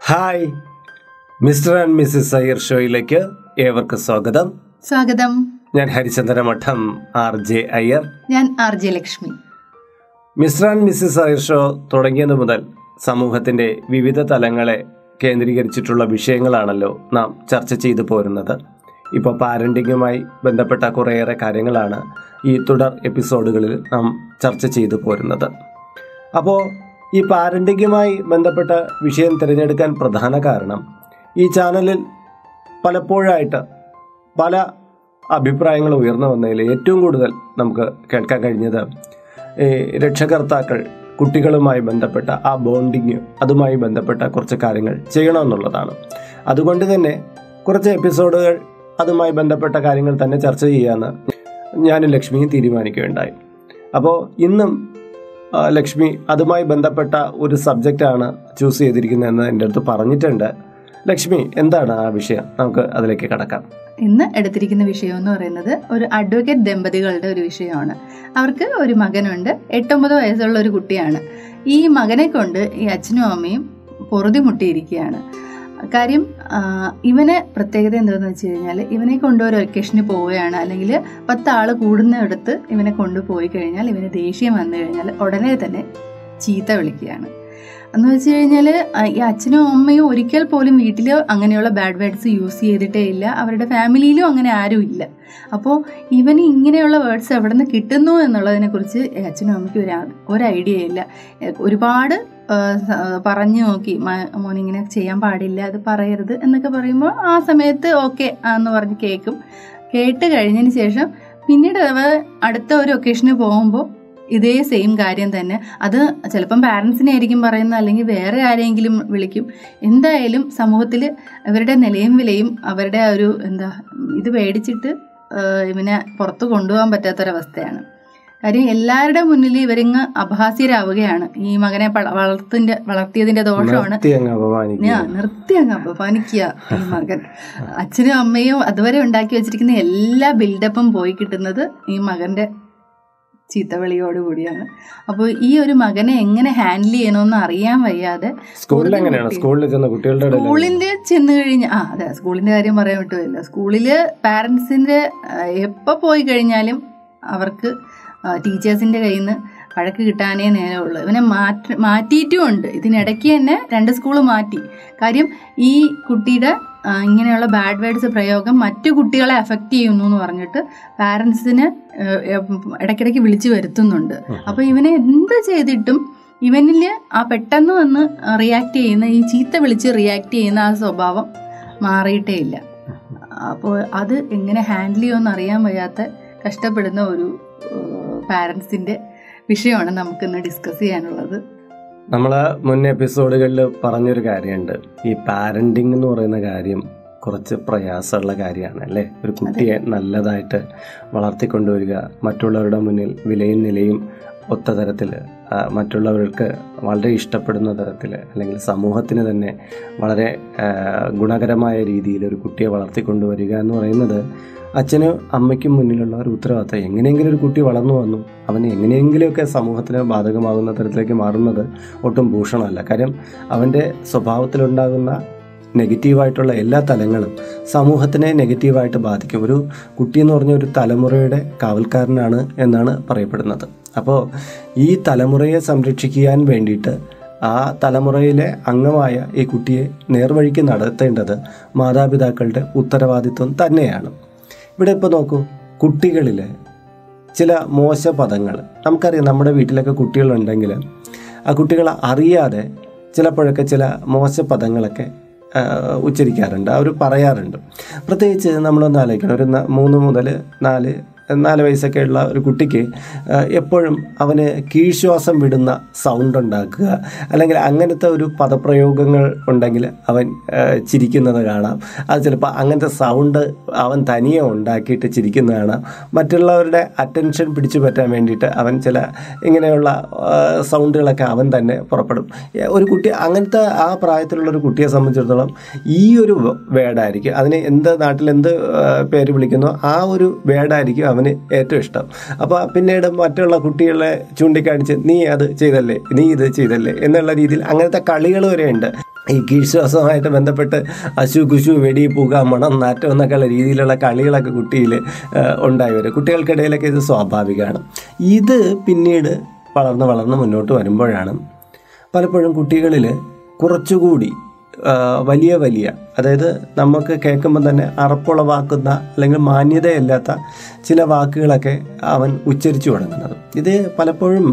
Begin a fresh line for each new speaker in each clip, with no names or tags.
Hi mister and missus Iyer ഷോയിലേക്ക് ഏവർക്കും സ്വാഗതം
സ്വാഗതം
ഞാൻ ഹരിചന്ദ്ര മഠം ആർ ജെ അയ്യർ
ഞാൻ R J Lakshmi
mister and missus Iyer show തുടങ്ങിയത് മുതൽ സമൂഹത്തിന്റെ വിവിധ തലങ്ങളെ കേന്ദ്രീകരിച്ചിട്ടുള്ള വിഷയങ്ങളാണല്ലോ നാം ചർച്ച ചെയ്തു പോരുന്നത് ഇപ്പോൾ പാരൻറ്റിങ്ങുമായി ബന്ധപ്പെട്ട കുറേയേറെ കാര്യങ്ങളാണ് ഈ തുടർ എപ്പിസോഡുകളിൽ നാം ചർച്ച ചെയ്തു പോരുന്നത് അപ്പോൾ ഈ പാരൻറ്റിങ്ങുമായി ബന്ധപ്പെട്ട വിഷയം തിരഞ്ഞെടുക്കാൻ പ്രധാന കാരണം ഈ ചാനലിൽ പലപ്പോഴായിട്ട് പല അഭിപ്രായങ്ങൾ ഉയർന്നു വന്നതിൽ ഏറ്റവും കൂടുതൽ നമുക്ക് കേൾക്കാൻ കഴിഞ്ഞത് ഈ രക്ഷകർത്താക്കൾ കുട്ടികളുമായി ബന്ധപ്പെട്ട ആ ബോണ്ടിങ് അതുമായി ബന്ധപ്പെട്ട കുറച്ച് കാര്യങ്ങൾ ചെയ്യണമെന്നുള്ളതാണ് അതുകൊണ്ട് തന്നെ കുറച്ച് എപ്പിസോഡുകൾ അതുമായി ബന്ധപ്പെട്ട കാര്യങ്ങൾ തന്നെ ചർച്ച ചെയ്യാമെന്ന് ഞാനും ലക്ഷ്മിയും തീരുമാനിക്കുകയുണ്ടായി അപ്പോൾ ഇന്നും ആ, ലക്ഷ്മി അതുമായി ബന്ധപ്പെട്ട ഒരു സബ്ജക്റ്റാണ് ചൂസ് ചെയ്തിരിക്കുന്നതെന്ന് എൻ്റെ അടുത്ത് പറഞ്ഞിട്ടുണ്ട് ലക്ഷ്മി എന്താണ് ആ വിഷയം നമുക്ക് അതിലേക്ക് കടക്കാം
ഇന്ന് എടുത്തിരിക്കുന്ന വിഷയം എന്ന് പറയുന്നത് ഒരു അഡ്വക്കേറ്റ് ദമ്പതികളുടെ ഒരു വിഷയമാണ് അവർക്ക് ഒരു മകനുണ്ട് എട്ടൊമ്പത് വയസ്സുള്ള ഒരു കുട്ടിയാണ് ഈ മകനെ കൊണ്ട് ഈ അച്ഛനും അമ്മയും പൊറുതിമുട്ടിയിരിക്കുകയാണ് കാര്യം ആ, ഇവന് പ്രത്യേകത എന്താണെന്ന് വെച്ച് കഴിഞ്ഞാൽ ഇവനെ കൊണ്ട് ഒരു വെക്കേഷന് പോവുകയാണ് അല്ലെങ്കിൽ പത്താള് കൂടുന്നിടത്ത് ഇവനെ കൊണ്ടുപോയി കഴിഞ്ഞാൽ ഇവന് ദേഷ്യം വന്നു കഴിഞ്ഞാൽ ഉടനെ തന്നെ ചീത്ത വിളിക്കുകയാണ് എന്ന് വെച്ച് കഴിഞ്ഞാൽ ഈ അച്ഛനും അമ്മയും ഒരിക്കൽ പോലും വീട്ടിൽ അങ്ങനെയുള്ള ബാഡ് വേർഡ്സ് യൂസ് ചെയ്തിട്ടേ ഇല്ല അവരുടെ ഫാമിലിയിലും അങ്ങനെ ആരും ഇല്ല അപ്പോൾ ഇവന് ഇങ്ങനെയുള്ള വേർഡ്സ് എവിടെ നിന്ന് കിട്ടുന്നു എന്നുള്ളതിനെക്കുറിച്ച് അച്ഛനും അമ്മയ്ക്കും ഒരു ഒരു ഐഡിയ ഇല്ല എ- ഒരുപാട് ആ, സ- പറഞ്ഞു നോക്കി "മ- മോൻ ഇങ്ങനെ ചെയ്യാൻ പാടില്ല അത് പറയരുത് എന്നൊക്കെ പറയുമ്പോൾ ആ സമയത്ത് ഓക്കെ എന്ന് പറഞ്ഞ് കേൾക്കും കേട്ട് കഴിഞ്ഞതിന് ശേഷം പിന്നീട് അവ അടുത്ത ഒരു ഒക്കേഷന് പോകുമ്പോൾ ഇതേ സെയിം കാര്യം തന്നെ അത് ചിലപ്പം പാരൻസിനെ ആയിരിക്കും പറയുന്നത് അല്ലെങ്കിൽ വേറെ ആരെങ്കിലും വിളിക്കും എന്തായാലും സമൂഹത്തിൽ അവരുടെ നിലയും വിലയും അവരുടെ ആ ഒരു എന്താ ഇത് പേടിച്ചിട്ട് ആഹ് ഇവനെ പുറത്ത് കൊണ്ടുപോകാൻ പറ്റാത്തൊരവസ്ഥയാണ് കാര്യം എല്ലാവരുടെ മുന്നിൽ ഇവരിങ്ങ് അപഹാസ്യരാവുകയാണ് ഈ മകനെ പള- വളർത്തിന്റെ വളർത്തിയതിന്റെ ദോഷമാണ്
നിർത്തി അങ്ങ് അപമാനിക്കുക
ഞാൻ നിർത്തി അങ്ങ് അപമാനിക്കുക ഈ മകൻ അച്ഛനും അമ്മയും അതുവരെ ഉണ്ടാക്കി വെച്ചിരിക്കുന്ന എല്ലാ ബിൽഡപ്പും പോയി കിട്ടുന്നത് ഈ മകന്റെ ചീത്തവിളിയോടുകൂടിയാണ് അപ്പോൾ ഈ ഒരു മകനെ എങ്ങനെ ഹാൻഡിൽ ചെയ്യണമെന്ന് അറിയാൻ വയ്യാതെ
സ്കൂളിൽ എങ്ങനെയാണ് സ്കൂളിൽ ചെന്ന കുട്ടികളുടെ ഇടയിൽ
സ്കൂളിന്റെ ചെന്ന് കഴിഞ്ഞ ആ അതെ സ്കൂളിന്റെ കാര്യം പറയാൻ വിട്ടുമില്ല സ്കൂളില് പാരൻസിന്റെ എപ്പോൾ പോയി കഴിഞ്ഞാലും അവർക്ക് ടീച്ചേഴ്സിന്റെ കയ്യിൽ നിന്ന് വഴക്ക് കിട്ടാനേ നേരമുള്ളൂ ഇവനെ മാറ്റി മാറ്റിയിട്ടും ഉണ്ട് ഇതിനിടയ്ക്ക് തന്നെ രണ്ട് സ്കൂൾ മാറ്റി കാര്യം ഈ കുട്ടിയുടെ ആ, ഇങ്ങനെയുള്ള ബാഡ് വേർഡ്സ് പ്രയോഗം മറ്റു കുട്ടികളെ അഫക്റ്റ് ചെയ്യുന്നു എന്ന് പറഞ്ഞിട്ട് പാരൻസിന് ഇടയ്ക്കിടയ്ക്ക് വിളിച്ചു വരുത്തുന്നുണ്ട് അപ്പൊ ഇവനെ എന്ത് ചെയ്തിട്ടും ഇവനിൽ ആ പെട്ടെന്ന് വന്ന് റിയാക്ട് ചെയ്യുന്ന ഈ ചീത്ത വിളിച്ച് റിയാക്ട് ചെയ്യുന്ന ആ സ്വഭാവം മാറിയിട്ടേ ഇല്ല അപ്പോൾ അത് എങ്ങനെ ഹാൻഡിൽ ചെയ്യുമെന്ന് അറിയാൻ വയ്യാത്ത കഷ്ടപ്പെടുന്ന ഒരു പാരൻസിന്റെ വിഷയമാണ് നമുക്കിന്ന് ഡിസ്കസ് ചെയ്യാനുള്ളത്
നമ്മൾ മുൻ എപ്പിസോഡുകളിൽ പറഞ്ഞൊരു കാര്യമുണ്ട് ഈ പാരന്റിങ് എന്ന് പറയുന്ന കാര്യം കുറച്ച് പ്രയാസമുള്ള കാര്യമാണ് അല്ലേ ഒരു കുട്ടിയെ നല്ലതായിട്ട് വളർത്തിക്കൊണ്ടുവരിക മറ്റുള്ളവരുടെ മുന്നിൽ വിലയും നിലയും ഒത്ത തരത്തിൽ മറ്റുള്ളവർക്ക് വളരെ ഇഷ്ടപ്പെടുന്ന തരത്തിൽ അല്ലെങ്കിൽ സമൂഹത്തിന് തന്നെ വളരെ ആ, ഗുണകരമായ രീതിയിൽ ഒരു കുട്ടിയെ വളർത്തിക്കൊണ്ടുവരിക എന്ന് പറയുന്നത് അച്ഛനും അമ്മയ്ക്കും മുന്നിലുള്ള ഒരു ഉത്തരവാദിത്തം എങ്ങനെയെങ്കിലും ഒരു കുട്ടി വളർന്നു വന്നു അവന് എങ്ങനെയെങ്കിലുമൊക്കെ സമൂഹത്തിന് ബാധകമാകുന്ന തരത്തിലേക്ക് മാറുന്നത് ഒട്ടും ഭൂഷണമല്ല കാര്യം അവൻ്റെ സ്വഭാവത്തിലുണ്ടാകുന്ന നെഗറ്റീവായിട്ടുള്ള എല്ലാ തലങ്ങളും സമൂഹത്തിനെ നെഗറ്റീവായിട്ട് ബാധിക്കും ഒരു കുട്ടി എന്ന് പറഞ്ഞ ഒരു തലമുറയുടെ കാവൽക്കാരനാണ് എന്നാണ് പറയപ്പെടുന്നത് അപ്പോൾ ഈ തലമുറയെ സംരക്ഷിക്കാൻ വേണ്ടിയിട്ട് ആ തലമുറയിലെ അംഗമായ ഈ കുട്ടിയെ നേർവഴിക്ക് നടത്തേണ്ടത് മാതാപിതാക്കളുടെ ഉത്തരവാദിത്വം തന്നെയാണ് ഇവിടെ ഇപ്പോൾ നോക്കൂ കുട്ടികളിൽ ചില മോശ പദങ്ങൾ നമുക്കറിയാം നമ്മുടെ വീട്ടിലൊക്കെ കുട്ടികളുണ്ടെങ്കിൽ ആ കുട്ടികൾ അറിയാതെ ചിലപ്പോഴൊക്കെ ചില മോശ പദങ്ങളൊക്കെ ആ, ഉച്ചരിക്കാറുണ്ട് അവർ പറയാറുണ്ട് പ്രത്യേകിച്ച് നമ്മളൊന്ന് ആലോചിക്കണം ഒരു ന- മൂന്ന് മുതൽ നാല് നാല് വയസ്സൊക്കെ ഉള്ള ഒരു കുട്ടിക്ക് ആ, എപ്പോഴും അവന് കീഴ്ശ്വാസം വിടുന്ന സൗണ്ട് ഉണ്ടാക്കുക അല്ലെങ്കിൽ അങ്ങനത്തെ ഒരു പദപ്രയോഗങ്ങൾ ഉണ്ടെങ്കിൽ അവൻ ആ, ചിരിക്കുന്നത് കാണാം അത് ചിലപ്പോൾ അങ്ങനത്തെ സൗണ്ട് അവൻ തനിയെ ഉണ്ടാക്കിയിട്ട് ചിരിക്കുന്നത് കാണാം മറ്റുള്ളവരുടെ അറ്റൻഷൻ പിടിച്ചു പറ്റാൻ വേണ്ടിയിട്ട് അവൻ ചില ഇങ്ങനെയുള്ള ആ, സൗണ്ടുകളൊക്കെ അവൻ തന്നെ പുറപ്പെടും ഏ, ഒരു കുട്ടി അങ്ങനത്തെ ആ പ്രായത്തിലുള്ള ഒരു കുട്ടിയെ സംബന്ധിച്ചിടത്തോളം ഈ ഒരു വേർഡായിരിക്കും അതിനെ എന്ത് നാട്ടിൽ എന്ത് ആ, പേര് വിളിക്കുന്നോ ആ ഒരു വേർഡായിരിക്കും അവന് അവന് ഏറ്റവും ഇഷ്ടം അപ്പോൾ പിന്നീട് മറ്റുള്ള കുട്ടികളെ ചൂണ്ടിക്കാണിച്ച് നീ അത് ചെയ്തല്ലേ നീ ഇത് ചെയ്തല്ലേ എന്നുള്ള രീതിയിൽ അങ്ങനത്തെ കളികൾ വരെ ഉണ്ട് ഈ കീഴ്ശ്വാസവുമായിട്ട് ബന്ധപ്പെട്ട് അശു കുശു വെടി പുക മണം നാറ്റം എന്നൊക്കെയുള്ള രീതിയിലുള്ള കളികളൊക്കെ കുട്ടിയിൽ ഉണ്ടായി വരും കുട്ടികൾക്കിടയിലൊക്കെ ഇത് സ്വാഭാവികമാണ് ഇത് പിന്നീട് വളർന്ന് വളർന്ന് മുന്നോട്ട് വരുമ്പോഴാണ് പലപ്പോഴും കുട്ടികളിൽ കുറച്ചുകൂടി ആ, വലിയ വലിയ അതായത് നമുക്ക് കേൾക്കുമ്പോൾ തന്നെ അറപ്പുളവാക്കുന്ന അല്ലെങ്കിൽ മാന്യതയില്ലാത്ത ചില വാക്കുകളൊക്കെ അവൻ ഉച്ചരിച്ചു തുടങ്ങുന്നത് ഇത് പലപ്പോഴും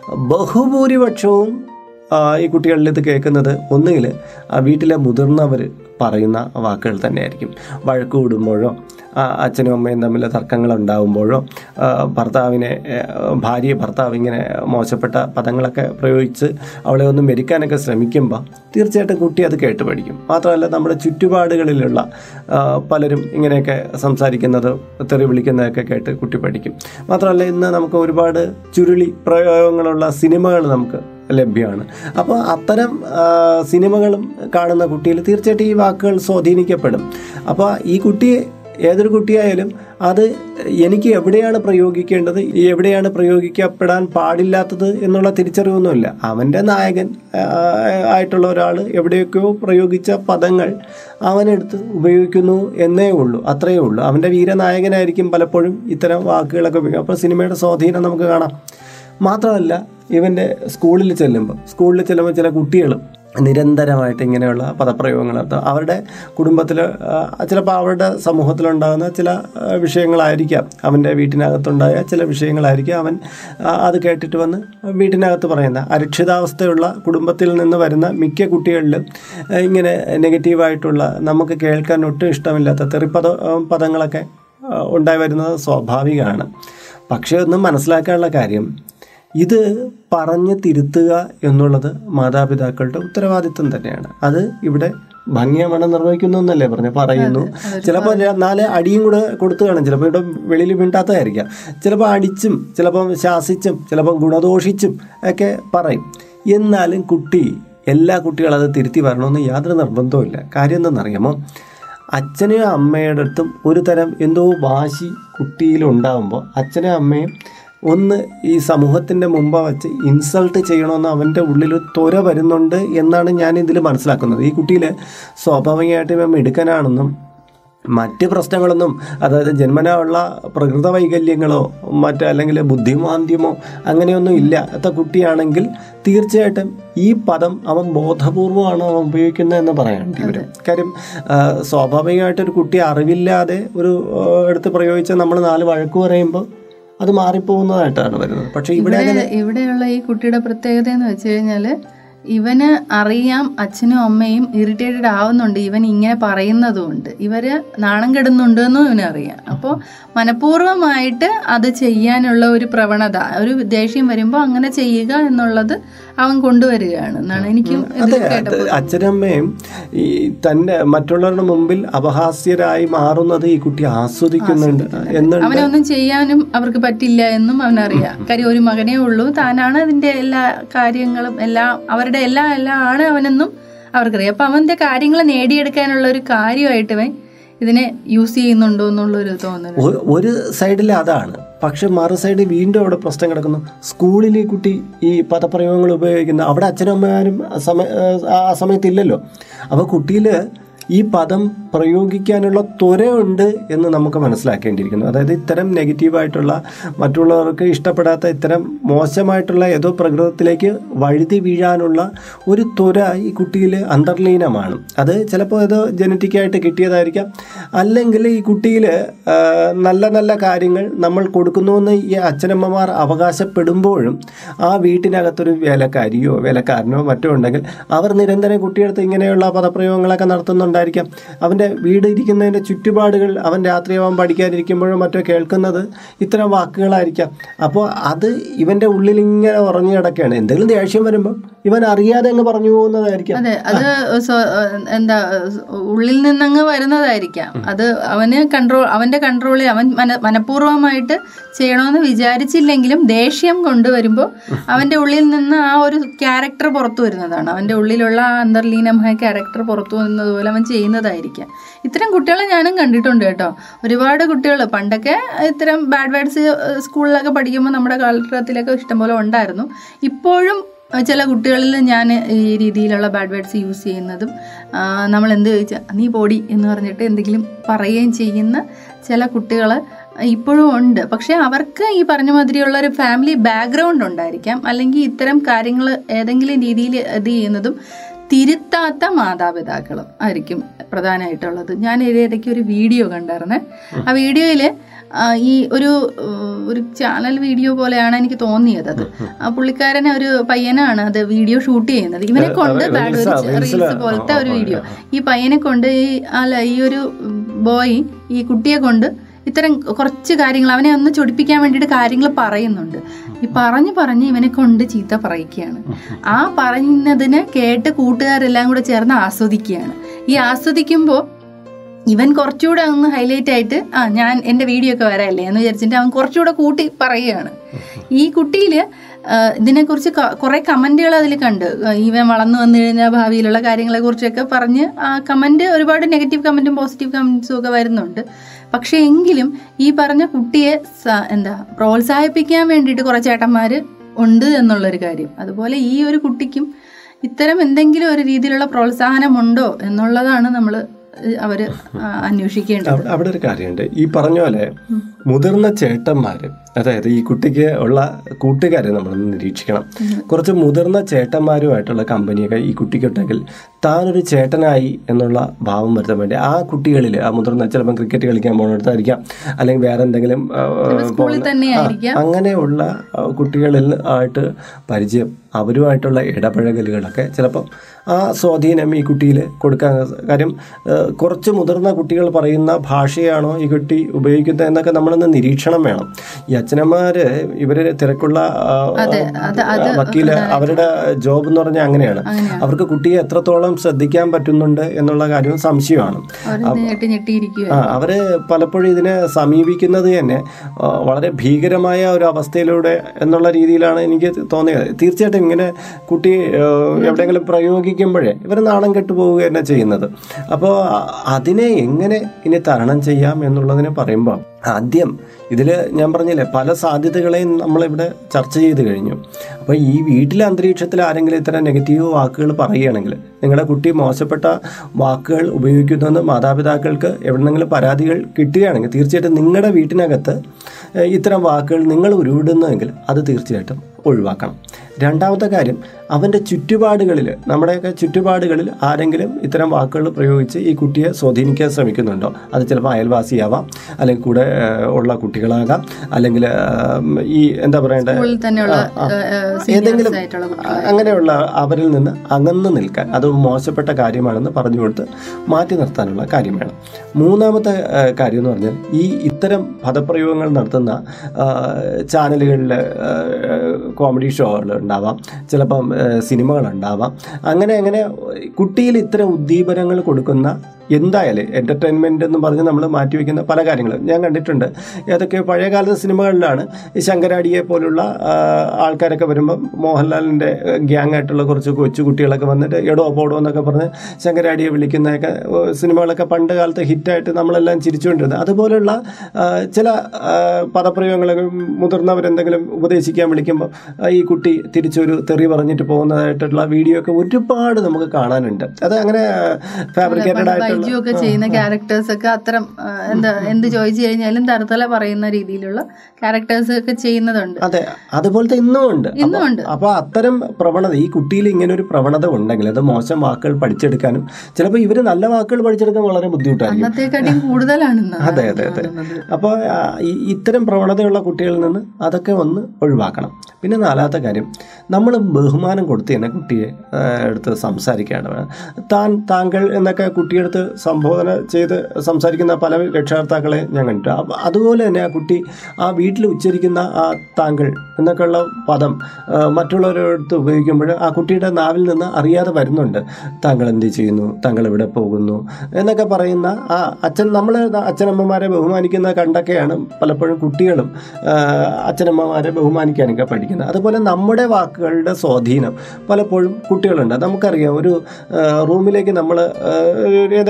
ബഹുഭൂരിപക്ഷവും ആ, ഈ കുട്ടികളിൽ ഇത് കേൾക്കുന്നത് ഒന്നുകിൽ വീട്ടിലെ മുതിർന്നവർ പറയുന്ന വാക്കുകൾ തന്നെയായിരിക്കും വഴക്ക് കൂടുമ്പോഴോ ആ, അച്ഛനും അമ്മയും തമ്മിൽ തർക്കങ്ങൾ ഉണ്ടാകുമ്പോഴോ ആ, ഭർത്താവിനെ ആ, ഭാര്യയെ ഭർത്താവ് ഇങ്ങനെ മോശപ്പെട്ട പദങ്ങളൊക്കെ പ്രയോഗിച്ച് അവളെ ഒന്ന് മെരിക്കാനൊക്കെ ശ്രമിക്കുമ്പോൾ തീർച്ചയായിട്ടും കുട്ടി അത് കേട്ട് പഠിക്കും മാത്രമല്ല നമ്മുടെ ചുറ്റുപാടുകളിലുള്ള ആ, പലരും ഇങ്ങനെയൊക്കെ സംസാരിക്കുന്നത് തെറി വിളിക്കുന്നതൊക്കെ കേട്ട് കുട്ടി പഠിക്കും മാത്രമല്ല ഇന്ന് നമുക്ക് ഒരുപാട് ചുരുളി പ്രയോഗങ്ങളുള്ള സിനിമകൾ നമുക്ക് ലഭ്യമാണ് അപ്പോൾ അത്തരം ആ, സിനിമകളും കാണുന്ന കുട്ടിയിൽ തീർച്ചയായിട്ടും ഈ വാക്കുകൾ സ്വാധീനിക്കപ്പെടും അപ്പോൾ ഈ കുട്ടിയെ ഏതൊരു കുട്ടിയായാലും അത് എനിക്ക് എവിടെയാണ് പ്രയോഗിക്കേണ്ടത് എവിടെയാണ് പ്രയോഗിക്കപ്പെടാൻ പാടില്ലാത്തത് എന്നുള്ള തിരിച്ചറിവൊന്നുമില്ല അവൻ്റെ നായകൻ ആ, ആയിട്ടുള്ള ഒരാൾ എവിടെയൊക്കെയോ പ്രയോഗിച്ച പദങ്ങൾ അവനെടുത്ത് ഉപയോഗിക്കുന്നു എന്നേ ഉള്ളൂ അത്രയേ ഉള്ളൂ അവൻ്റെ വീരനായകനായിരിക്കും പലപ്പോഴും ഇത്തരം വാക്കുകളൊക്കെ ഉപയോഗിക്കുക അപ്പോൾ സിനിമയുടെ സ്വാധീനം നമുക്ക് കാണാം മാത്രമല്ല ഇവൻ്റെ സ്കൂളിൽ ചെല്ലുമ്പോൾ സ്കൂളിൽ ചെല്ലുമ്പോൾ ചില കുട്ടികളും നിരന്തരമായിട്ട് ഇങ്ങനെയുള്ള പദപ്രയോഗങ്ങൾ നടത്തും അവരുടെ കുടുംബത്തിൽ ചിലപ്പോൾ അവരുടെ സമൂഹത്തിലുണ്ടാകുന്ന ചില ആ, വിഷയങ്ങളായിരിക്കാം അവൻ്റെ വീട്ടിനകത്തുണ്ടായ ചില വിഷയങ്ങളായിരിക്കും അവൻ ആ, അത് കേട്ടിട്ട് വന്ന് വീട്ടിനകത്ത് പറയുന്ന അരക്ഷിതാവസ്ഥയുള്ള കുടുംബത്തിൽ നിന്ന് വരുന്ന മിക്ക കുട്ടികളിലും ആ, ഇങ്ങനെ നെഗറ്റീവായിട്ടുള്ള നമുക്ക് കേൾക്കാൻ ഒട്ടും ഇഷ്ടമില്ലാത്ത തെറിപ്പദ പദങ്ങളൊക്കെ ആ, ഉണ്ടായി വരുന്നത് സ്വാഭാവികമാണ് പക്ഷേ ഒന്ന് മനസ്സിലാക്കാനുള്ള കാര്യം ഇത് പറഞ്ഞ് തിരുത്തുക എന്നുള്ളത് മാതാപിതാക്കളുടെ ഉത്തരവാദിത്വം തന്നെയാണ് അത് ഇവിടെ ഭംഗിയവണ്ണം നിർവഹിക്കുന്നു എന്നല്ലേ പറഞ്ഞു പറയുന്നു ചിലപ്പോൾ നാല് അടിയും കൂടെ കൊടുത്തു കാണും ചിലപ്പോൾ ഇവിടെ വെളിയിൽ വീണ്ടാത്തതായിരിക്കാം ചിലപ്പോൾ അടിച്ചും ചിലപ്പം ശാസിച്ചും ചിലപ്പം ഗുണദോഷിച്ചും ഒക്കെ പറയും എന്നാലും കുട്ടി എല്ലാ കുട്ടികളും അത് തിരുത്തി വരണമെന്ന് യാതൊരു നിർബന്ധവുമില്ല കാര്യം എന്തെന്നറിയാമോ അച്ഛനെയും അമ്മയുടെ അടുത്തും ഒരു തരം എന്തോ വാശി കുട്ടിയിലുണ്ടാകുമ്പോൾ അച്ഛനും അമ്മയും ഒന്ന് ഈ സമൂഹത്തിൻ്റെ മുമ്പ് വെച്ച് ഇൻസൾട്ട് ചെയ്യണമെന്ന് അവൻ്റെ ഉള്ളിൽ ഒരു ത്വര വരുന്നുണ്ട് എന്നാണ് ഞാൻ ഇതിൽ മനസ്സിലാക്കുന്നത് ഈ കുട്ടിയിൽ സ്വാഭാവികമായിട്ടും ഇവൻ മിടുക്കനാണെന്നും മറ്റ് പ്രശ്നങ്ങളൊന്നും അതായത് ജന്മനാ ഉള്ള പ്രകൃത വൈകല്യങ്ങളോ മറ്റ് അല്ലെങ്കിൽ ബുദ്ധിമാന്ദ്യമോ അങ്ങനെയൊന്നും ഇല്ലാത്ത കുട്ടിയാണെങ്കിൽ തീർച്ചയായിട്ടും ഈ പദം അവൻ ബോധപൂർവമാണ് അവൻ ഉപയോഗിക്കുന്നത് എന്ന് പറയേണ്ടി വരും കാര്യം ആ, സ്വാഭാവികമായിട്ട് ഒരു കുട്ടി അറിവില്ലാതെ ഒരു ആ, എടുത്ത് പ്രയോഗിച്ച നമ്മൾ നാല് വഴക്ക് പറയുമ്പോൾ അത് മാറിപ്പോകുന്നതായിട്ടാണ് വരുന്നത് പക്ഷേ ഇവിടെ
ഇവിടെ ഇവിടെയുള്ള ഈ കുട്ടിയുടെ പ്രത്യേകത എന്ന് വെച്ച് കഴിഞ്ഞാല് ഇവന് അറിയാം അച്ഛനും അമ്മയും ഇറിറ്റേറ്റഡ് ആവുന്നുണ്ട് ഇവൻ ഇങ്ങനെ പറയുന്നതുകൊണ്ട് ഇവര് നാണം കെടുന്നുണ്ട് എന്നും ഇവന് അറിയാം അപ്പോൾ മനഃപൂർവ്വമായിട്ട് അത് ചെയ്യാനുള്ള ഒരു പ്രവണത ഒരു ദേഷ്യം വരുമ്പോൾ അങ്ങനെ ചെയ്യുക എന്നുള്ളത് അവൻ കൊണ്ടുവരികയാണ് എന്നാണ് എനിക്കും ഇത്
അതെ അത്
കേട്ടപ്പോൾ
അച്ഛനമ്മയും ഈ തന്റെ മറ്റുള്ളവരുടെ മുമ്പിൽ അപഹാസ്യരായി മാറുന്നത് ഈ കുട്ടി ആസ്വദിക്കുന്നുണ്ട് എന്നുണ്ട്
അവനെ ഒന്നും ചെയ്യാനും അവർക്ക് പറ്റില്ല എന്നും അവനറിയാം കാര്യം ഒരു മകനേ ഉള്ളൂ താനാണ് അതിന്റെ എല്ലാ കാര്യങ്ങളും എല്ലാം അവരുടെ എല്ലാം എല്ലാം ആണ് അവനെന്നും അവർക്കറിയാം അപ്പൊ അവന്റെ കാര്യങ്ങൾ നേടിയെടുക്കാനുള്ള ഒരു കാര്യമായിട്ട് അവൻ ഇതിനെ യൂസ് ചെയ്യുന്നുണ്ടോ എന്നുള്ളൊരു തോന്നൽ
ഒ- ഒരു സൈഡിൽ അതാണ് പക്ഷെ മറു സൈഡിൽ വീണ്ടും അവിടെ പ്രശ്നം കിടക്കുന്നു സ്കൂളിൽ ഈ കുട്ടി ഈ പദപ്രയോഗങ്ങൾ ഉപയോഗിക്കുന്ന അവിടെ അച്ഛനും അമ്മമാരും ആ സമയ ആ സമയത്തില്ലല്ലോ അപ്പോൾ കുട്ടിയിൽ ഈ പദം പ്രയോഗിക്കാനുള്ള ത്വരയുണ്ട് എന്ന് നമുക്ക് മനസ്സിലാക്കേണ്ടിയിരിക്കുന്നു അതായത് ഇത്തരം നെഗറ്റീവായിട്ടുള്ള മറ്റുള്ളവർക്ക് ഇഷ്ടപ്പെടാത്ത ഇത്തരം മോശമായിട്ടുള്ള ഏതോ പ്രകൃതത്തിലേക്ക് വഴുതി വീഴാനുള്ള ഒരു ത്വര ഈ കുട്ടിയിൽ അന്തർലീനമാണ് അത് ചിലപ്പോൾ ഏതോ ജനറ്റിക്കായിട്ട് കിട്ടിയതായിരിക്കാം അല്ലെങ്കിൽ ഈ കുട്ടിയിൽ നല്ല നല്ല കാര്യങ്ങൾ നമ്മൾ കൊടുക്കുന്നുവെന്ന് ഈ അച്ഛനമ്മമാർ അവകാശപ്പെടുമ്പോഴും ആ വീട്ടിനകത്തൊരു വേലക്കാരിയോ വേലക്കാരനോ മറ്റോ ഉണ്ടെങ്കിൽ അവർ നിരന്തരം കുട്ടിയെടുത്ത് ഇങ്ങനെയുള്ള പദപ്രയോഗങ്ങളൊക്കെ നടത്തുന്നുണ്ടായിരിക്കാം അവൻ്റെ വീട് ഇരിക്കുന്നതിൻ്റെ ചുറ്റുപാടുകൾ അവൻ രാത്രിയാവാൻ പഠിക്കാനിരിക്കുമ്പോഴോ മറ്റോ കേൾക്കുന്നത് ഇത്തരം വാക്കുകളായിരിക്കാം അപ്പോൾ അത് ഇവൻ്റെ ഉള്ളിൽ ഇങ്ങനെ ഉറഞ്ഞു കിടക്കുകയാണ് എന്തെങ്കിലും ദേഷ്യം വരുമ്പോൾ ഇവൻ അറിയാതെ അങ്ങ് പറഞ്ഞു പോകുന്നതായിരിക്കാം
അതെ അത് സ്വ- എന്താ ഉള്ളിൽ നിന്നങ്ങ് വരുന്നതായിരിക്കാം അത് അവന് കൺട്രോൾ അവന്റെ കൺട്രോളിൽ അവൻ മന മനഃപൂർവ്വമായിട്ട് ചെയ്യണമെന്ന് വിചാരിച്ചില്ലെങ്കിലും ദേഷ്യം കൊണ്ടുവരുമ്പോൾ അവന്റെ ഉള്ളിൽ നിന്ന് ആ ഒരു ക്യാരക്ടർ പുറത്തു വരുന്നതാണ് അവന്റെ ഉള്ളിലുള്ള ആ അന്തർലീനമായ ക്യാരക്ടർ പുറത്തു വരുന്നത് പോലെ അവൻ ചെയ്യുന്നതായിരിക്കാം ഇത്തരം കുട്ടികളെ ഞാനും കണ്ടിട്ടുണ്ട് കേട്ടോ ഒരുപാട് കുട്ടികൾ പണ്ടൊക്കെ ഇത്തരം ബാഡ് വേർഡ്സ് സ്കൂളിലൊക്കെ പഠിക്കുമ്പോൾ നമ്മുടെ കാലഘട്ടത്തിലൊക്കെ ഇഷ്ടംപോലെ ഉണ്ടായിരുന്നു ഇപ്പോഴും ചില കുട്ടികളിൽ ഞാൻ ഈ രീതിയിലുള്ള ബാഡ് വേർഡ്സ് യൂസ് ചെയ്യുന്നതും ആ, നമ്മൾ എന്ത് ചോദിച്ചാൽ നീ പോടി എന്ന് പറഞ്ഞിട്ട് എന്തെങ്കിലും പറയുകയും ചെയ്യുന്ന ചില കുട്ടികൾ ഇപ്പോഴും ഉണ്ട് പക്ഷെ അവർക്ക് ഈ പറഞ്ഞ മാതിരിയുള്ള ഒരു ഫാമിലി ബാക്ക്ഗ്രൗണ്ട് ഉണ്ടായിരിക്കാം അല്ലെങ്കിൽ ഇത്തരം കാര്യങ്ങൾ ഏതെങ്കിലും രീതിയിൽ ഇത് ചെയ്യുന്നതും തിരുത്താത്ത മാതാപിതാക്കളും ആയിരിക്കും പ്രധാനമായിട്ടുള്ളത് ഞാൻ ഇതിടയ്ക്ക് ഒരു വീഡിയോ കണ്ടായിരുന്നേ ആ വീഡിയോയിൽ ഈ ഒരു ഉം, ഒരു ചാനൽ വീഡിയോ പോലെയാണ് എനിക്ക് തോന്നിയത് അത് ആ പുള്ളിക്കാരനെ ഒരു പയ്യനാണ് അത് വീഡിയോ ഷൂട്ട് ചെയ്യുന്നത് ഇവനെ കൊണ്ട്
Reels
ബാഡ്
ആ, Reels
റീൽസ്
ആ.
പോലത്തെ ഒരു
ആ, ആ,
വീഡിയോ ഈ പയ്യനെ കൊണ്ട് ഈ അല്ല ഈ ഒരു ബോയ് ഈ കുട്ടിയെ കൊണ്ട് ഇത്തരം കുറച്ച് കാര്യങ്ങൾ അവനെ ഒന്ന് ചൊടിപ്പിക്കാൻ വേണ്ടിയിട്ട് കാര്യങ്ങൾ പറയുന്നുണ്ട് ഈ പറഞ്ഞു പറഞ്ഞ് ഇവനെ കൊണ്ട് ചീത്ത പറയിക്കുകയാണ് ആ പറയുന്നതിന് കേട്ട് കൂട്ടുകാരെല്ലാം കൂടെ ചേർന്ന് ആസ്വദിക്കുകയാണ് ഈ ആസ്വദിക്കുമ്പോൾ ഇവൻ കുറച്ചുകൂടെ ഒന്ന് ഹൈലൈറ്റ് ആയിട്ട് ആ ഞാൻ എൻ്റെ വീഡിയോ ഒക്കെ വരാല്ലേ എന്ന് വിചാരിച്ചിട്ട് അവൻ കുറച്ചുകൂടെ കൂട്ടി പറയുകയാണ് ഈ കുട്ടിയിൽ ഇതിനെക്കുറിച്ച് ക- കുറേ കമൻറ്റുകൾ അതിൽ കണ്ട് ആ, ഇവൻ വളർന്നു വന്നു കഴിഞ്ഞാൽ ഭാവിയിലുള്ള കാര്യങ്ങളെ കുറിച്ചൊക്കെ പറഞ്ഞ് ആ കമൻറ്റ് ഒരുപാട് നെഗറ്റീവ് കമൻറ്റും പോസിറ്റീവ് കമൻറ്റ്സും ഒക്കെ വരുന്നുണ്ട് പക്ഷേ എങ്കിലും ഈ പറഞ്ഞ കുട്ടിയെ സ- എന്താ പ്രോത്സാഹിപ്പിക്കാൻ വേണ്ടിയിട്ട് കുറേ ചേട്ടന്മാർ ഉണ്ട് എന്നുള്ളൊരു കാര്യം അതുപോലെ ഈ ഒരു കുട്ടിക്കും ഇത്തരം എന്തെങ്കിലും ഒരു രീതിയിലുള്ള പ്രോത്സാഹനമുണ്ടോ എന്നുള്ളതാണ് നമ്മൾ അവർ അന്വേഷിക്കേണ്ടത്
അവിടെ അവിടെ ഒരു കാര്യമുണ്ട് ഈ പറഞ്ഞ പോലെ മുതിർന്ന ചേട്ടന്മാര് അതായത് ഈ കുട്ടിക്ക് ഉള്ള കൂട്ടുകാരെ നമ്മൾ നിരീക്ഷിക്കണം കുറച്ച് മുതിർന്ന ചേട്ടന്മാരുമായിട്ടുള്ള കമ്പനിയൊക്കെ ഈ കുട്ടിക്കുണ്ടെങ്കിൽ താനൊരു ചേട്ടനായി എന്നുള്ള ഭാവം വരുത്താൻ വേണ്ടി ആ കുട്ടികളിൽ ആ മുതിർന്ന ചിലപ്പോൾ ക്രിക്കറ്റ് കളിക്കാൻ പോകുന്നിടത്തായിരിക്കാം അല്ലെങ്കിൽ വേറെ എന്തെങ്കിലും ആ,
സ്കൂളിൽ
പോകുന്ന-
തന്നെ
ആ,
ആയിരിക്കാം
അങ്ങനെയുള്ള ആ, കുട്ടികളിൽ ആയിട്ട് പരിചയം അവരുമായിട്ടുള്ള ഇടപഴകലുകളൊക്കെ ചിലപ്പം ആ സ്വാധീനം ഈ കുട്ടിയിൽ കൊടുക്കാൻ കാര്യം ആ, കുറച്ച് മുതിർന്ന കുട്ടികൾ പറയുന്ന ഭാഷയാണോ ഈ കുട്ടി ഉപയോഗിക്കുന്നത് എന്നൊക്കെ നമ്മളൊന്ന് നിരീക്ഷണം വേണം ഈ അച്ഛനമ്മമാര് ഇവര് തിരക്കുള്ള ആ,
അതെ, അത് അത്
വക്കീല് അവരുടെ ജോബ് എന്ന് പറഞ്ഞാൽ അങ്ങനെയാണ്
അങ്ങനെയാണ്.
അവർക്ക് കുട്ടിയെ എത്രത്തോളം ശ്രദ്ധിക്കാൻ പറ്റുന്നുണ്ട് എന്നുള്ള കാര്യവും സംശയമാണ്
അവർ ഞെട്ടി ഞെട്ടിയിരിക്കുക
ആ അവര് പലപ്പോഴും ഇതിനെ സമീപിക്കുന്നത് തന്നെ ആ, വളരെ ഭീകരമായ ഒരു അവസ്ഥയിലൂടെ എന്നുള്ള രീതിയിലാണ് എനിക്ക് തോന്നിയത് തീർച്ചയായിട്ടും ഇങ്ങനെ കുട്ടി ആ, എവിടെയെങ്കിലും പ്രയോഗിക്കുമ്പോഴേ ഇവർ നാണം കെട്ടു പോവുക തന്നെ ചെയ്യുന്നത് അപ്പോൾ അതിനെ എങ്ങനെ ഇനി തരണം ചെയ്യാം എന്നുള്ളതിനെ പറയുമ്പോൾ ആദ്യം ഇതിൽ ഞാൻ പറഞ്ഞില്ലേ പല സാധ്യതകളെയും നമ്മളിവിടെ ചർച്ച ചെയ്ത് കഴിഞ്ഞു അപ്പോൾ ഈ വീട്ടിലെ അന്തരീക്ഷത്തിൽ ആരെങ്കിലും ഇത്തരം നെഗറ്റീവ് വാക്കുകൾ പറയുകയാണെങ്കിൽ നിങ്ങളുടെ കുട്ടി മോശപ്പെട്ട വാക്കുകൾ ഉപയോഗിക്കുന്നുവെന്ന് മാതാപിതാക്കൾക്ക് എവിടെന്നെങ്കിലും പരാതികൾ കിട്ടുകയാണെങ്കിൽ തീർച്ചയായിട്ടും നിങ്ങളുടെ വീട്ടിനകത്ത് ഏഹ്, ഇത്തരം വാക്കുകൾ നിങ്ങൾ ഉരുവിടുന്നുവെങ്കിൽ അത് തീർച്ചയായിട്ടും ഒഴിവാക്കണം രണ്ടാമത്തെ കാര്യം അവൻ്റെ ചുറ്റുപാടുകളിൽ നമ്മുടെയൊക്കെ ചുറ്റുപാടുകളിൽ ആരെങ്കിലും ഇത്തരം വാക്കുകൾ പ്രയോഗിച്ച് ഈ കുട്ടിയെ സ്വാധീനിക്കാൻ ശ്രമിക്കുന്നുണ്ടോ അത് ചിലപ്പോൾ അയൽവാസിയാവാം അല്ലെങ്കിൽ കൂടെ ഏഹ്, ഉള്ള കുട്ടികളാകാം അല്ലെങ്കിൽ ഏഹ്, ഈ എന്താ പറയണ്ടേ
സ്കൂളിൽ തന്നെയുള്ള
ആ, ആ.
സീനിയേഴ്സ്
ഏതെങ്കിലും
ആയിട്ടുള്ള കുട്ടികൾ
അങ്ങനെയുള്ള അവരിൽ നിന്ന് അകന്നു നിൽക്കാൻ അത് മോശപ്പെട്ട കാര്യമാണെന്ന് പറഞ്ഞു കൊടുത്ത് മാറ്റി നിർത്താനുള്ള കാര്യം വേണം മൂന്നാമത്തെ ആ, കാര്യം എന്ന് പറഞ്ഞാൽ ഈ ഇത്തരം പദപ്രയോഗങ്ങൾ നടത്തുന്ന ചാനലുകളിൽ കോമഡി ഷോകൾ ഉണ്ടാവാം ചിലപ്പം സിനിമകൾ ഉണ്ടാവാം അങ്ങനെ അങ്ങനെ കുട്ടിയിൽ ഇത്തരം ഉദ്ദീപനങ്ങൾ കൊടുക്കുന്ന എന്തായാലും എൻ്റർടൈൻമെൻ്റ് എന്ന് പറഞ്ഞ് നമ്മൾ മാറ്റിവെക്കുന്ന പല കാര്യങ്ങളും ഞാൻ കണ്ടിട്ടുണ്ട് ഏതൊക്കെ പഴയകാലത്തെ സിനിമകളിലാണ് ഈ ശങ്കരാടിയെ പോലുള്ള ആ, ആൾക്കാരൊക്കെ വരുമ്പം മോഹൻലാലിൻ്റെ ഗ്യാങ് ആയിട്ടുള്ള കുറച്ച് കൊച്ചു കുട്ടികളൊക്കെ വന്നിട്ട് എടോ പോടോ എന്നൊക്കെ പറഞ്ഞ് ശങ്കരാടിയെ വിളിക്കുന്നതൊക്കെ ഓ, സിനിമകളൊക്കെ പണ്ട് കാലത്ത് ഹിറ്റായിട്ട് നമ്മളെല്ലാം ചിരിച്ചുകൊണ്ടിരുന്നത് അതുപോലുള്ള ആ, ചില ആ, പദപ്രയോഗങ്ങളൊക്കെ മുതിർന്നവരെന്തെങ്കിലും ഉപദേശിക്കാൻ വിളിക്കുമ്പോൾ ആ, ഈ കുട്ടി തിരിച്ചൊരു തെറി പറഞ്ഞിട്ട് പോകുന്നതായിട്ടുള്ള വീഡിയോ ഒക്കെ ഒരുപാട് നമുക്ക് കാണാനുണ്ട് അത് അങ്ങനെ ഫാബ്രിക്കേറ്റഡ് ആയിട്ടുള്ള
ബൈജു ഒക്കെ ചെയ്യുന്ന ക്യാരക്ടേഴ്സ് ഒക്കെ അത്തരം ആ, എന്താ എന്ത് ചോദിച്ചു കഴിഞ്ഞാലും തരത്തല പറയുന്ന രീതിയിലുള്ള ക്യാരക്ടേഴ്സ് ഒക്കെ ചെയ്യുന്നതുണ്ട്
അതെ അതുപോലത്തെ ഇന്നും ഉണ്ട്
ഇന്നും ഉണ്ട്.
അപ്പൊ അത്തരം പ്രവണത ഈ കുട്ടിയിൽ ഇങ്ങനെ ഒരു പ്രവണത ഉണ്ടെങ്കിൽ അത് മോശം വാക്കുകൾ പഠിച്ചെടുക്കാനും ചിലപ്പോൾ ഇവര് നല്ല വാക്കുകൾ പഠിച്ചെടുക്കാൻ വളരെ ബുദ്ധിമുട്ടായിരിക്കും
അന്നത്തെക്കാട്ടിയും കൂടുതലാണ് ഇന്ന്
അതെ അതെ അതെ
കാണുന്നത്.
അപ്പോൾ ഇത്തരം പ്രവണതയുള്ള കുട്ടികളിൽ നിന്ന് അതൊക്കെ ഒന്ന് ഒഴിവാക്കണം പിന്നെ നാലാമത്തെ കാര്യം നമ്മൾ ബഹുമാനം കൊടുത്ത് തന്നെ കുട്ടിയെ ആ, എടുത്ത് സംസാരിക്കുകയാണ് വേണം. താൻ താങ്കൾ എന്നൊക്കെ കുട്ടിയെടുത്ത് സംബോധന ചെയ്ത് സംസാരിക്കുന്ന പല രക്ഷകർത്താക്കളെ ഞാൻ കണ്ടിട്ട് അപ്പൊ അതുപോലെ തന്നെ ആ കുട്ടി ആ വീട്ടിൽ ഉച്ചരിക്കുന്ന ആ താങ്കൾ എന്നൊക്കെയുള്ള പദം ആ, മറ്റുള്ളവരടുത്ത് ഉപയോഗിക്കുമ്പോൾ ആ കുട്ടിയുടെ നാവിൽ നിന്ന് അറിയാതെ വരുന്നുണ്ട് താങ്കൾ എന്ത് ചെയ്യുന്നു താങ്കൾ എവിടെ പോകുന്നു എന്നൊക്കെ പറയുന്ന ആ അച്ഛൻ നമ്മൾ അച്ഛനമ്മമാരെ ബഹുമാനിക്കുന്ന കണ്ടൊക്കെയാണ് പലപ്പോഴും കുട്ടികളും ആ, അച്ഛനമ്മമാരെ ബഹുമാനിക്കാനൊക്കെ പഠിക്കുന്നത് അതുപോലെ നമ്മുടെ വാക്കുകളുടെ സ്വാധീനം പലപ്പോഴും കുട്ടികളുണ്ട് നമുക്കറിയാം ഒരു ആ, റൂമിലേക്ക് നമ്മൾ ഏതെങ്കിലും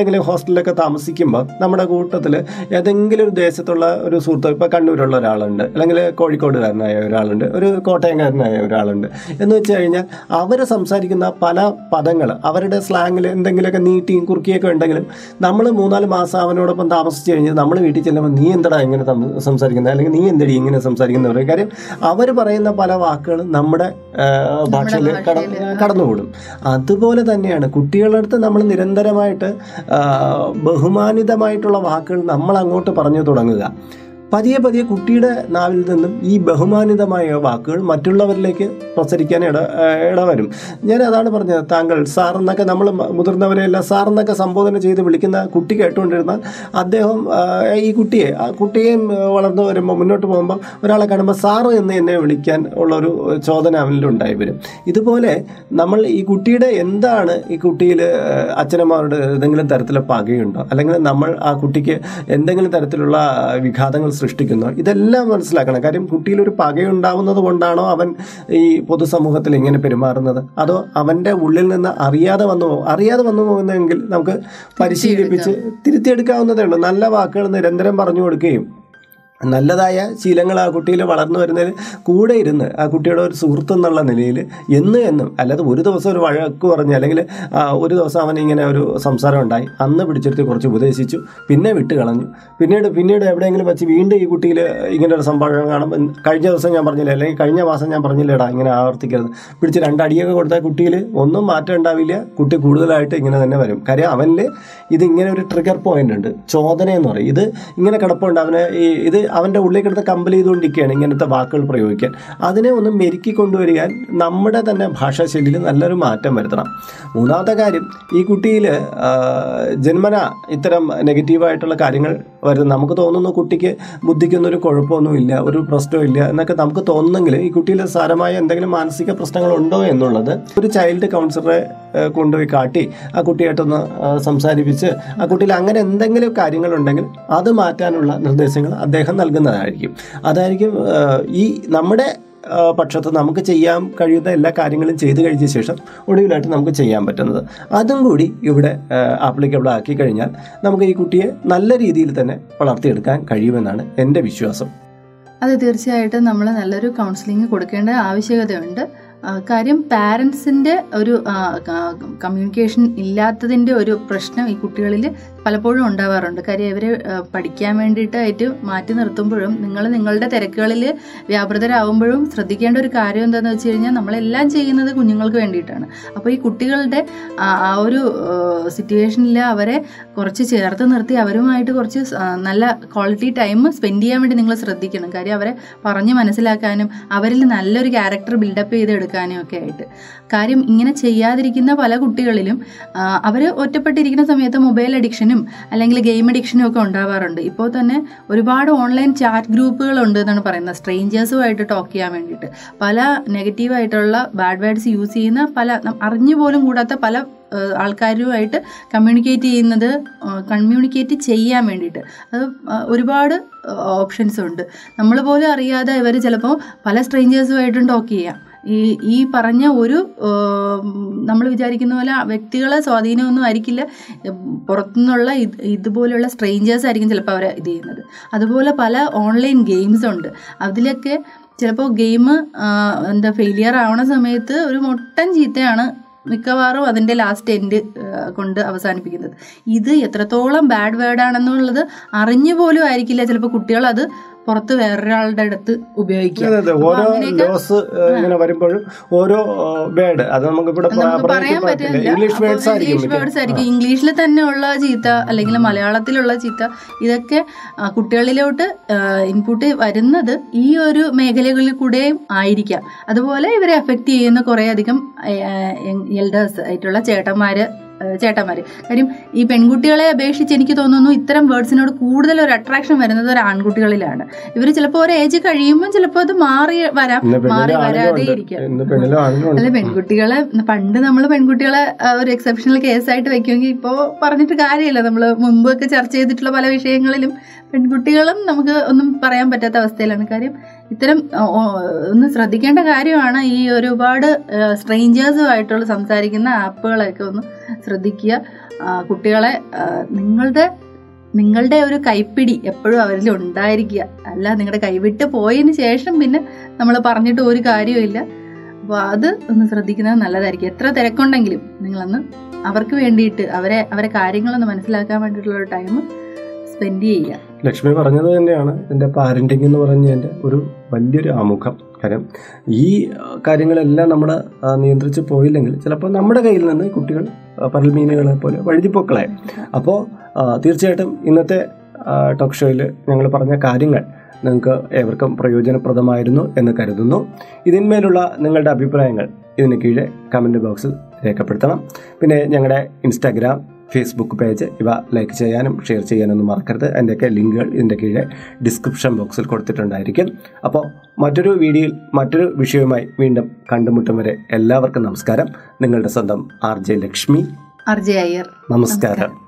ഏതെങ്കിലും ഹോസ്റ്റലിലൊക്കെ താമസിക്കുമ്പോൾ നമ്മുടെ കൂട്ടത്തിൽ ഏതെങ്കിലും ഒരു ദേശത്തുള്ള ഒരു സുഹൃത്ത് ഇപ്പോൾ കണ്ണൂരുള്ള ഒരാളുണ്ട് അല്ലെങ്കിൽ കോഴിക്കോടുകാരനായ ഒരാളുണ്ട് ഒരു കോട്ടയംകാരനായ ഒരാളുണ്ട് എന്ന് വെച്ച് കഴിഞ്ഞാൽ അവർ സംസാരിക്കുന്ന പല പദങ്ങൾ അവരുടെ സ്ലാങ്ങിൽ എന്തെങ്കിലുമൊക്കെ നീട്ടിയും കുറുക്കിയൊക്കെ ഉണ്ടെങ്കിലും നമ്മൾ മൂന്നാല് മാസം അവനോടൊപ്പം താമസിച്ച് കഴിഞ്ഞാൽ നമ്മൾ വീട്ടിൽ ചെല്ലുമ്പോൾ നീ എന്താടാ ഇങ്ങനെ സം- സംസാരിക്കുന്നത് അല്ലെങ്കിൽ നീ എന്തടി ഇങ്ങനെ സംസാരിക്കുന്ന പറയും കാര്യം അവർ പറയുന്ന പല വാക്കുകളും നമ്മുടെ ആ, ഭാഷയിൽ കട
ഭാഷയില്, ആ.
കടന്നുകൂടും അതുപോലെ തന്നെയാണ് കുട്ടികളുടെ അടുത്ത് നമ്മൾ നിരന്തരമായിട്ട് ആ, ബഹുമാനിതമായിട്ടുള്ള വാക്കുകൾ നമ്മൾ അങ്ങോട്ട് പറഞ്ഞു തുടങ്ങുക പതിയെ പതിയെ കുട്ടിയുടെ നാവിൽ നിന്നും ഈ ബഹുമാനിതമായ വാക്കുകൾ മറ്റുള്ളവരിലേക്ക് പ്രസരിക്കാൻ ഇട ഇടവരും ഞാൻ അതാണ് പറഞ്ഞത് താങ്കൾ സാർ എന്നൊക്കെ നമ്മൾ മുതിർന്നവരെല്ലാം സാർ എന്നൊക്കെ സംബോധന ചെയ്ത് വിളിക്കുന്ന കുട്ടി കേട്ടുകൊണ്ടിരുന്നാൽ അദ്ദേഹം ആ, ഈ കുട്ടിയെ ആ കുട്ടിയെയും ആ, വളർന്നു വരുമ്പോൾ മുന്നോട്ട് പോകുമ്പോൾ ഒരാളെ കാണുമ്പോൾ സാറ് എന്ന് എന്നെ വിളിക്കാൻ ഉള്ളൊരു ചോദന അവനിൽ ഉണ്ടായി വരും ഇതുപോലെ നമ്മൾ ഈ കുട്ടിയുടെ എന്താണ് ഈ കുട്ടിയിൽ അച്ഛനമ്മമാരുടെ ഏതെങ്കിലും തരത്തിലുള്ള പകയുണ്ടോ അല്ലെങ്കിൽ നമ്മൾ ആ കുട്ടിക്ക് എന്തെങ്കിലും തരത്തിലുള്ള വിഘാതങ്ങൾ സൃഷ്ടിക്കുന്നോ ഇതെല്ലാം മനസ്സിലാക്കണം കാര്യം കുട്ടിയിൽ ഒരു പകയുണ്ടാവുന്നത് കൊണ്ടാണോ അവൻ ഈ പൊതുസമൂഹത്തിൽ ഇങ്ങനെ പെരുമാറുന്നത് അതോ അവൻ്റെ ഉള്ളിൽ നിന്ന് അറിയാതെ വന്നു പോകും അറിയാതെ വന്നു പോകുന്നെങ്കിൽ നമുക്ക് പരിശീലിപ്പിച്ച് തിരുത്തിയെടുക്കാവുന്നതേ ഉള്ളൂ നല്ല വാക്കുകൾ നിരന്തരം പറഞ്ഞു കൊടുക്കുകയും നല്ലതായ ശീലങ്ങൾ ആ കുട്ടിയിൽ വളർന്നു വരുന്നതിൽ കൂടെ ഇരുന്ന് ആ കുട്ടിയുടെ ഒരു സുഹൃത്ത് എന്നുള്ള നിലയിൽ എന്ന് എന്നും അല്ലാതെ ഒരു ദിവസം ഒരു വഴക്ക് പറഞ്ഞ് അല്ലെങ്കിൽ ആ, ഒരു ദിവസം അവൻ ഇങ്ങനെ ഒരു സംസാരം ഉണ്ടായി അന്ന് പിടിച്ചെടുത്ത് കുറച്ച് ഉപദേശിച്ചു പിന്നെ വിട്ട് കളഞ്ഞു പിന്നീട് പിന്നീട് എവിടെയെങ്കിലും വെച്ച് വീണ്ടും ഈ കുട്ടിയിൽ ഇങ്ങനെ ഒരു സംഭാഷണം കാണുമ്പോൾ കഴിഞ്ഞ ദിവസം ഞാൻ പറഞ്ഞില്ല അല്ലെങ്കിൽ കഴിഞ്ഞ മാസം ഞാൻ പറഞ്ഞില്ലേടാ ഇങ്ങനെ ആവർത്തിക്കരുത് പിടിച്ച് രണ്ടടിയൊക്കെ കൊടുത്താൽ കുട്ടിയിൽ ഒന്നും മാറ്റം ഉണ്ടാവില്ല കുട്ടി കൂടുതലായിട്ട് ഇങ്ങനെ തന്നെ വരും കാര്യം അവനിൽ ഇത് ഇങ്ങനെ ഒരു ട്രിഗർ പോയിന്റ് ഉണ്ട് ചോദന എന്ന് പറയും ഇത് ഇങ്ങനെ കിടപ്പുണ്ട് അവന് ഈ ഇത് അവൻ്റെ ഉള്ളിൽ കിടന്ന് കമ്പൽ ചെയ്തുകൊണ്ടിരിക്കുകയാണ് ഇങ്ങനത്തെ വാക്കുകൾ പ്രയോഗിക്കാൻ അതിനെ ഒന്ന് മെരുക്കി കൊണ്ടുവരിക നമ്മുടെ തന്നെ ഭാഷാശൈലിയിൽ നല്ലൊരു മാറ്റം വരുത്തണം മൂന്നാമത്തെ കാര്യം ഈ കുട്ടിയിൽ ജന്മന ഇത്തരം നെഗറ്റീവായിട്ടുള്ള കാര്യങ്ങൾ വരുന്നത് നമുക്ക് തോന്നുന്നു കുട്ടിക്ക് ബുദ്ധിക്കൊന്നും ഒരു കുഴപ്പമൊന്നുമില്ല ഒരു പ്രശ്നവും ഇല്ല എന്നൊക്കെ നമുക്ക് തോന്നുന്നെങ്കിൽ ഈ കുട്ടിയിൽ സാരമായ എന്തെങ്കിലും മാനസിക പ്രശ്നങ്ങളുണ്ടോ എന്നുള്ളത് ഒരു ചൈൽഡ് കൗൺസിലറെ ഏഹ്, കൊണ്ടുപോയി കാട്ടി ആ കുട്ടിയായിട്ടൊന്ന് ആ, സംസാരിപ്പിച്ച് ആ കുട്ടിയിൽ അങ്ങനെ എന്തെങ്കിലും കാര്യങ്ങളുണ്ടെങ്കിൽ അത് മാറ്റാനുള്ള നിർദ്ദേശങ്ങൾ അദ്ദേഹം നൽകുന്നതായിരിക്കും അതായിരിക്കും ഏഹ്, ഈ നമ്മുടെ ആ, പക്ഷത്ത് നമുക്ക് ചെയ്യാൻ കഴിയുന്ന എല്ലാ കാര്യങ്ങളും ചെയ്തു കഴിഞ്ഞ ശേഷം ഒടുവിലായിട്ട് നമുക്ക് ചെയ്യാൻ പറ്റുന്നത് അതും കൂടി ഇവിടെ ആപ്ലിക്കബിൾ ആക്കി കഴിഞ്ഞാൽ നമുക്ക് ഈ കുട്ടിയെ നല്ല രീതിയിൽ തന്നെ വളർത്തിയെടുക്കാൻ കഴിയുമെന്നാണ് എൻ്റെ വിശ്വാസം
അത് തീർച്ചയായിട്ടും നമ്മൾ നല്ലൊരു കൗൺസിലിംഗ് കൊടുക്കേണ്ട ആവശ്യകതയുണ്ട് ആ, കാര്യം പാരൻസിൻ്റെ ഒരു കമ്മ്യൂണിക്കേഷൻ ഇല്ലാത്തതിൻ്റെ ഒരു പ്രശ്നം ഈ കുട്ടികളിൽ പലപ്പോഴും ഉണ്ടാവാറുണ്ട് കാര്യം ഇവരെ ആ, പഠിക്കാൻ വേണ്ടിയിട്ടായിട്ട് മാറ്റി നിർത്തുമ്പോഴും നിങ്ങൾ നിങ്ങളുടെ തിരക്കുകളിൽ വ്യാപൃതരാകുമ്പോഴും ശ്രദ്ധിക്കേണ്ട ഒരു കാര്യം എന്താണെന്ന് വെച്ച് കഴിഞ്ഞാൽ നമ്മളെല്ലാം ചെയ്യുന്നത് കുഞ്ഞുങ്ങൾക്ക് വേണ്ടിയിട്ടാണ് അപ്പോൾ ഈ കുട്ടികളുടെ ആ ആ ഒരു സിറ്റുവേഷനിൽ അവരെ കുറച്ച് ചേർത്ത് നിർത്തി അവരുമായിട്ട് കുറച്ച് സ- ആ, നല്ല ക്വാളിറ്റി ടൈം സ്പെൻഡ് ചെയ്യാൻ വേണ്ടി നിങ്ങൾ ശ്രദ്ധിക്കണം കാര്യം അവരെ പറഞ്ഞ് മനസ്സിലാക്കാനും അവരിൽ നല്ലൊരു ക്യാരക്ടർ ബിൽഡപ്പ് ചെയ്തെടുക്കാനും ഒക്കെ ആയിട്ട് കാര്യം ഇങ്ങനെ ചെയ്യാതിരിക്കുന്ന പല കുട്ടികളിലും അവർ ഒറ്റപ്പെട്ടിരിക്കുന്ന സമയത്ത് മൊബൈൽ അഡിക്ഷനും അല്ലെങ്കിൽ ഗെയിം അഡിക്ഷനും ഒക്കെ ഉണ്ടാവാറുണ്ട് ഇപ്പോൾ തന്നെ ഒരുപാട് ഓൺലൈൻ ചാറ്റ് ഗ്രൂപ്പുകളുണ്ട് എന്നാണ് പറയുന്നത് സ്ട്രേഞ്ചേഴ്സുമായിട്ട് ടോക്ക് ചെയ്യാൻ വേണ്ടിയിട്ട് പല നെഗറ്റീവായിട്ടുള്ള ബാഡ് വേർഡ്സ് യൂസ് ചെയ്യുന്ന പല നം- അറിഞ്ഞു പോലും കൂടാത്ത പല ഏഹ്, ആൾക്കാരുമായിട്ട് കമ്മ്യൂണിക്കേറ്റ് ചെയ്യുന്നത് കമ്മ്യൂണിക്കേറ്റ് ചെയ്യാൻ വേണ്ടിയിട്ട് അത് ആ, ഒരുപാട് ഓപ്ഷൻസ് ഉണ്ട് നമ്മൾ പോലും അറിയാതെ ഇവർ ചിലപ്പോൾ പല സ്ട്രേഞ്ചേഴ്സുമായിട്ടും ടോക്ക് ചെയ്യാം ഈ ഈ പറഞ്ഞ ഒരു നമ്മൾ വിചാരിക്കുന്ന പോലെ വ്യക്തികളെ സ്വാധീനമൊന്നും ആയിരിക്കില്ല ഉം, പുറത്തുനിന്നുള്ള ഇത് ഇതുപോലെയുള്ള സ്ട്രേഞ്ചേഴ്സ് ആയിരിക്കും ചിലപ്പോൾ അവരെ ഇത് ചെയ്യുന്നത് അതുപോലെ പല ഓൺലൈൻ ഗെയിംസ് ഉണ്ട് അതിലൊക്കെ ചിലപ്പോൾ ഗെയിം എന്താ ഫെയിലിയർ ആവണ സമയത്ത് ഒരു മൊട്ടൻ ചീത്തയാണ് മിക്കവാറും അതിൻ്റെ ലാസ്റ്റ് എൻഡ് കൊണ്ട് അവസാനിപ്പിക്കുന്നത് ഇത് എത്രത്തോളം ബാഡ് വേർഡ് ആണെന്നുള്ളത് അറിഞ്ഞു പോലും ആയിരിക്കില്ല ചിലപ്പോൾ കുട്ടികൾ അത് പുറത്ത് വേറൊരാളുടെ അടുത്ത് ഉപയോഗിക്കുക
അതെ അതെ
അപ്പൊ
ഓരോ
അങ്ങനെയൊക്കെ-
ഡോസ് ഇങ്ങനെ വരുമ്പോഴും ഓരോ വേർഡ് അത് നമുക്ക് ഇവിടെ
അത് നമുക്ക് പറയാൻ പറ്റില്ല
ഇംഗ്ലീഷ്
അപ്പൊ
വേർഡ്സ് ആയിരിക്കും
ഇംഗ്ലീഷ് വേർഡ്സ് ആയിരിക്കും ഇംഗ്ലീഷിൽ തന്നെ ഉള്ള ചീത്ത അല്ലെങ്കിൽ മലയാളത്തിലുള്ള ചീത്ത ഇതൊക്കെ ആ, കുട്ടികളിലോട്ട് ഇൻപുട്ട് വരുന്നത് ഈ ഒരു മേഖലകളിൽ കൂടെയും ആയിരിക്കാം അതുപോലെ ഇവരെ എഫക്റ്റ് ചെയ്യുന്ന കുറേ അധികം എൽഡേഴ്സ് ആയിട്ടുള്ള ചേട്ടന്മാര് ആ, ചേട്ടന്മാര് കാര്യം ഈ പെൺകുട്ടികളെ അപേക്ഷിച്ച് എനിക്ക് തോന്നുന്നു ഇത്തരം വേർഡ്സിനോട് കൂടുതൽ ഒരു അട്രാക്ഷൻ വരുന്നത് ഒരു ആൺകുട്ടികളിലാണ് ഇവർ ചിലപ്പോൾ ഒരു ഏജ് കഴിയുമ്പോൾ ചിലപ്പോൾ അത് മാറി വരാം
ഇന്ന്
മാറി
പെണ്ണിലും
വരാതെ
ആണിലും ഉണ്ട്
ഇരിക്കാം
ഇന്ന് പെണ്ണിലും ആണിലും ഉണ്ട്
അല്ല പെൺകുട്ടികളെ പണ്ട് നമ്മൾ പെൺകുട്ടികളെ ആ, ഒരു എക്സെപ്ഷണൽ കേസായിട്ട് വെക്കുമെങ്കിൽ ഇപ്പോൾ പറഞ്ഞിട്ട് കാര്യമില്ല നമ്മൾ മുമ്പൊക്കെ ചർച്ച ചെയ്തിട്ടുള്ള പല വിഷയങ്ങളിലും പെൺകുട്ടികളും നമുക്ക് ഒന്നും പറയാൻ പറ്റാത്ത അവസ്ഥയിലാണ് കാര്യം ഇത്തരം ഓ, ഓ, ഒന്ന് ശ്രദ്ധിക്കേണ്ട കാര്യമാണ് ഈ ഒരുപാട് സ്ട്രേഞ്ചേഴ്സുമായിട്ടുള്ള സംസാരിക്കുന്ന ആപ്പുകളൊക്കെ ഒന്ന് ശ്രദ്ധിക്കുക ആ, കുട്ടികളെ ആ, നിങ്ങളുടെ നിങ്ങളുടെ ഒരു കൈപ്പിടി എപ്പോഴും അവരിൽ ഉണ്ടായിരിക്കുക അല്ല നിങ്ങളുടെ കൈവിട്ട് പോയതിന് ശേഷം പിന്നെ നമ്മൾ പറഞ്ഞിട്ട് ഒരു കാര്യമില്ല അപ്പോൾ അത് ഒന്ന് ശ്രദ്ധിക്കുന്നത് നല്ലതായിരിക്കും എത്ര തിരക്കുണ്ടെങ്കിലും നിങ്ങളൊന്ന് അവർക്ക് വേണ്ടിയിട്ട് അവരെ അവരെ കാര്യങ്ങളൊന്ന് മനസ്സിലാക്കാൻ വേണ്ടിയിട്ടുള്ള ഒരു ടൈം സ്പെൻഡ് ചെയ്യുക
ലക്ഷ്മി പറഞ്ഞത് തന്നെയാണ് എൻ്റെ പാരൻറ്റിങ് എന്ന് പറഞ്ഞതിൻ്റെ ഒരു വലിയൊരു ആമുഖം കാര്യം ഈ ആ, കാര്യങ്ങളെല്ലാം നമ്മൾ നിയന്ത്രിച്ച് പോയില്ലെങ്കിൽ ചിലപ്പോൾ നമ്മുടെ കയ്യിൽ നിന്ന് ഈ കുട്ടികൾ ആ, പരൽമീനുകളെ പോലെ വഴുതിപ്പൊക്കളെ അപ്പോൾ തീർച്ചയായിട്ടും ഇന്നത്തെ ടോക്ക് ഷോയിൽ ഞങ്ങൾ പറഞ്ഞ കാര്യങ്ങൾ നിങ്ങൾക്ക് ഏവർക്കും പ്രയോജനപ്രദമായിരുന്നു എന്ന് കരുതുന്നു ഇതിന്മേലുള്ള നിങ്ങളുടെ അഭിപ്രായങ്ങൾ ഇതിന് കീഴെ കമൻറ്റ് ബോക്സിൽ രേഖപ്പെടുത്തണം പിന്നെ ഞങ്ങളുടെ ഇൻസ്റ്റാഗ്രാം ഫേസ്ബുക്ക് പേജ് ഇവ ലൈക്ക് ചെയ്യാനും ഷെയർ ചെയ്യാനൊന്നും മറക്കരുത് അതിൻ്റെയൊക്കെ ലിങ്കുകൾ ഇതിൻ്റെ കീഴെ ഡിസ്ക്രിപ്ഷൻ ബോക്സിൽ കൊടുത്തിട്ടുണ്ടായിരിക്കും അപ്പോൾ മറ്റൊരു വീഡിയോയിൽ മറ്റൊരു വിഷയവുമായി വീണ്ടും കണ്ടുമുട്ടും വരെ എല്ലാവർക്കും നമസ്കാരം നിങ്ങളുടെ സ്വന്തം ആർ ജെ ലക്ഷ്മി
അർജയ അയ്യർ
നമസ്കാരം